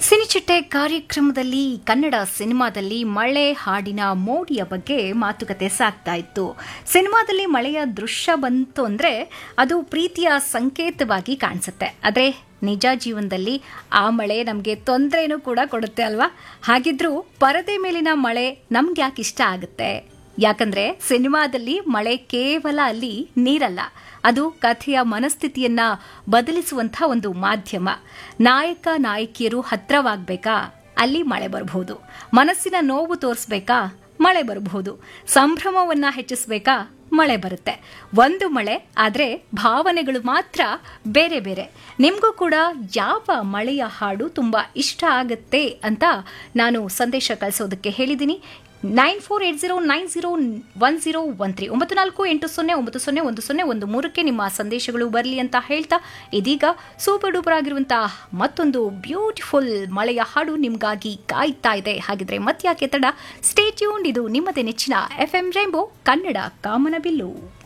ಸಿನಿಚಿಟ್ಟೆ ಕಾರ್ಯಕ್ರಮದಲ್ಲಿ ಕನ್ನಡ ಸಿನಿಮಾದಲ್ಲಿ ಮಳೆ ಹಾಡಿನ ಮೋಡಿಯ ಬಗ್ಗೆ ಮಾತುಕತೆ ಸಾಗ್ತಾ ಇತ್ತು ಸಿನಿಮಾದಲ್ಲಿ ಮಳೆಯ ದೃಶ್ಯ ಬಂತು ಅಂದ್ರೆ ಅದು ಪ್ರೀತಿಯ ಸಂಕೇತವಾಗಿ ಕಾಣಿಸುತ್ತೆ ಆದರೆ ನಿಜ ಜೀವನದಲ್ಲಿ ಆ ಮಳೆ ನಮಗೆ ತೊಂದರೆನೂ ಕೂಡ ಕೊಡುತ್ತೆ ಅಲ್ವಾ ಹಾಗಿದ್ರೂ ಪರದೆ ಮೇಲಿನ ಮಳೆ ನಮ್ಗೆ ಯಾಕೆ ಇಷ್ಟ ಆಗುತ್ತೆ ಯಾಕಂದ್ರೆ ಸಿನಿಮಾದಲ್ಲಿ ಮಳೆ ಕೇವಲ ಅಲ್ಲಿ ನೀರಲ್ಲ ಅದು ಕಥೆಯ ಮನಸ್ಥಿತಿಯನ್ನ ಬದಲಿಸುವಂಥ ಒಂದು ಮಾಧ್ಯಮ ನಾಯಕ ನಾಯಕಿಯರು ಹತ್ರವಾಗಬೇಕಾ ಅಲ್ಲಿ ಮಳೆ ಬರಬಹುದು ಮನಸ್ಸಿನ ನೋವು ತೋರಿಸ್ಬೇಕಾ ಮಳೆ ಬರಬಹುದು ಸಂಭ್ರಮವನ್ನ ಹೆಚ್ಚಿಸಬೇಕಾ ಮಳೆ ಬರುತ್ತೆ ಒಂದು ಮಳೆ ಆದರೆ ಭಾವನೆಗಳು ಮಾತ್ರ ಬೇರೆ ಬೇರೆ ನಿಮಗೂ ಕೂಡ ಯಾವ ಮಳೆಯ ಹಾಡು ತುಂಬ ಇಷ್ಟ ಆಗುತ್ತೆ ಅಂತ ನಾನು ಸಂದೇಶ ಕಳಿಸೋದಕ್ಕೆ ಹೇಳಿದ್ದೀನಿ nine four eight zero nine zero one zero one three ಒಂಬತ್ತು ನಾಲ್ಕು ಎಂಟು ಸೊನ್ನೆ ಒಂಬತ್ತು ಸೊನ್ನೆ ಒಂದು ಸೊನ್ನೆ ಒಂದು ಮೂರಕ್ಕೆ ನಿಮ್ಮ ಸಂದೇಶಗಳು ಬರಲಿ ಅಂತ ಹೇಳ್ತಾ ಇದೀಗ ಸೂಪರ್ ಡೂಪರ್ ಆಗಿರುವಂತಹ ಮತ್ತೊಂದು ಬ್ಯೂಟಿಫುಲ್ ಮಳೆಯ ಹಾಡು ನಿಮ್ಗಾಗಿ ಕಾಯ್ತಾ ಇದೆ ಹಾಗಿದ್ರೆ ಮತ್ಯಾಕೆ ತಡ ಸ್ಟೇ ಟ್ಯೂನ್ ಇದು ನಿಮ್ಮದೇ ನೆಚ್ಚಿನ ಎಫ್ ಎಂ ರೈಂಬೋ ಕನ್ನಡ ಕಾಮನಬಿಲ್ಲು